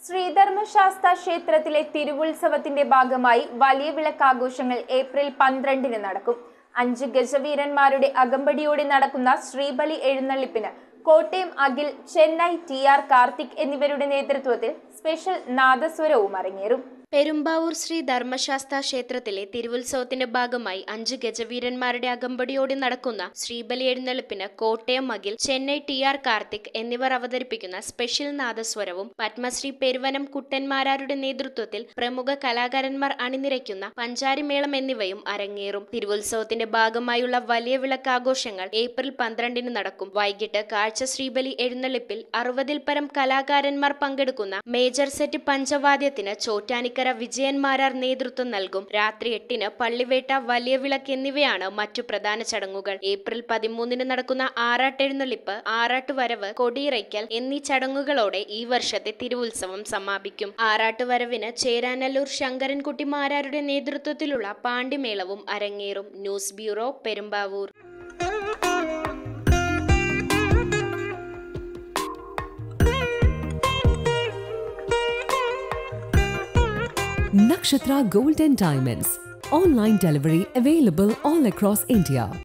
ശ്രീധർമ്മശാസ്ത ക്ഷേത്രത്തിലെ തിരുവുത്സവത്തിന്റെ ഭാഗമായി വലിയ വിളക്കാഘോഷങ്ങൾ ഏപ്രിൽ പന്ത്രണ്ടിന് നടക്കും അഞ്ച് ഗജവീരന്മാരുടെ അകമ്പടിയോടെ നടക്കുന്ന ശ്രീബലി എഴുന്നള്ളിപ്പിന് കോട്ടയം അഖിൽ ചെന്നൈ ടി ആർ കാർത്തിക് എന്നിവരുടെ നേതൃത്വത്തിൽ സ്പെഷ്യൽ നാദസ്വരവും അരങ്ങേറും പെരുമ്പാവൂർ ശ്രീ ധർമ്മശാസ്ത ക്ഷേത്രത്തിലെ തിരുവുത്സവത്തിന്റെ ഭാഗമായി അഞ്ച് ഗജവീരന്മാരുടെ അകമ്പടിയോടെ നടക്കുന്ന ശ്രീബലി എഴുന്നള്ളിപ്പിന് കോട്ടയം അഖിൽ ചെന്നൈ ടി ആർ കാർത്തിക് എന്നിവർ അവതരിപ്പിക്കുന്ന സ്പെഷ്യൽ നാദസ്വരവും പത്മശ്രീ പെരുവനം കുട്ടന്മാരാരുടെ നേതൃത്വത്തിൽ പ്രമുഖ കലാകാരന്മാർ അണിനിരയ്ക്കുന്ന പഞ്ചാരിമേളം എന്നിവയും അരങ്ങേറും തിരുവുത്സവത്തിന്റെ ഭാഗമായുള്ള വലിയ വിളക്കാഘോഷങ്ങൾ ഏപ്രിൽ പന്ത്രണ്ടിന് നടക്കും വൈകിട്ട് കാഴ്ച ശ്രീബലി എഴുന്നള്ളിപ്പിൽ അറുപതിൽ പരം കലാകാരന്മാർ പങ്കെടുക്കുന്ന മേജർ സെറ്റ് പഞ്ചവാദ്യത്തിന് ചോറ്റാനിക്കര വിജയൻ മാരാർ നേതൃത്വം നൽകും രാത്രി എട്ടിന് പള്ളിവേട്ട വലിയ വിളക്ക് എന്നിവയാണ് മറ്റു പ്രധാന ചടങ്ങുകൾ ഏപ്രിൽ പതിമൂന്നിന് നടക്കുന്ന ആറാട്ടെഴുന്നള്ളിപ്പ് ആറാട്ടുവരവ് കൊടിയിറയ്ക്കൽ എന്നീ ചടങ്ങുകളോടെ ഈ വർഷത്തെ തിരുവുത്സവം സമാപിക്കും ആറാട്ടുവരവിന് ചേരാനല്ലൂർ ശങ്കരൻകുട്ടി മാരാരുടെ നേതൃത്വത്തിലുള്ള പാണ്ടിമേളവും അരങ്ങേറും news bureau Perumbavoor Nakshatra Gold and Diamonds. Online delivery available all across India.